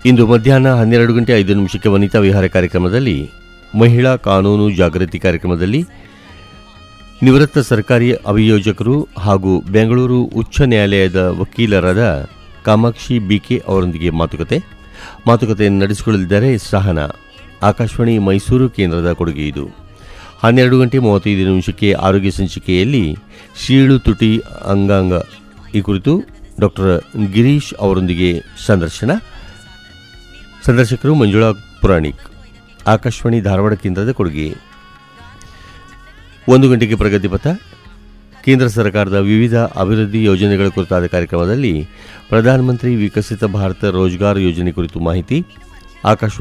ಇಂದು ಮಧ್ಯಾಹ್ನ ಹನ್ನೆರಡು ಗಂಟೆ ಐದು ನಿಮಿಷಕ್ಕೆ ವನಿತಾ ವಿಹಾರ ಕಾರ್ಯಕ್ರಮದಲ್ಲಿ ಮಹಿಳಾ ಕಾನೂನು ಜಾಗೃತಿ ಕಾರ್ಯಕ್ರಮದಲ್ಲಿ ನಿವೃತ್ತ ಸರ್ಕಾರಿ ಅಭಿಯೋಜಕರು ಹಾಗೂ ಬೆಂಗಳೂರು ಉಚ್ಚ ನ್ಯಾಯಾಲಯದ ವಕೀಲರಾದ ಕಾಮಾಕ್ಷಿ ಬಿಕೆ ಅವರೊಂದಿಗೆ ಮಾತುಕತೆ ಮಾತುಕತೆಯನ್ನು ನಡೆಸಿಕೊಳ್ಳಲಿದ್ದಾರೆ ಸಹನಾ ಆಕಾಶವಾಣಿ ಮೈಸೂರು ಕೇಂದ್ರದ ಕೊಡುಗೆ ಇದು ಹನ್ನೆರಡು ಗಂಟೆ ಮೂವತ್ತೈದು ನಿಮಿಷಕ್ಕೆ ಆರೋಗ್ಯ ಸಂಚಿಕೆಯಲ್ಲಿ ಶೀಳು ತುಟಿ ಅಂಗಾಂಗ ಈ ಕುರಿತು ಡಾಕ್ಟರ್ ಗಿರೀಶ್ ಅವರೊಂದಿಗೆ ಸಂದರ್ಶನ ಸಂದರ್ಶಕರು ಮಂಜುಳಾ ಪುರಾಣಿಕ್ ಆಕಾಶವಾಣಿ ಧಾರವಾಡ ಕೇಂದ್ರದ ಕೊಡುಗೆ ಒಂದು ಗಂಟೆಗೆ ಪ್ರಗತಿ ಪಥ ಕೇಂದ್ರ ಸರ್ಕಾರದ ವಿವಿಧ ಅಭಿವೃದ್ಧಿ ಯೋಜನೆಗಳ ಕುರಿತಾದ ಕಾರ್ಯಕ್ರಮದಲ್ಲಿ ಪ್ರಧಾನಮಂತ್ರಿ ವಿಕಸಿತ ಭಾರತ ರೋಜ್ಗಾರ್ ಯೋಜನೆ ಕುರಿತು ಮಾಹಿತಿ ಆಕಾಶವಾಣಿ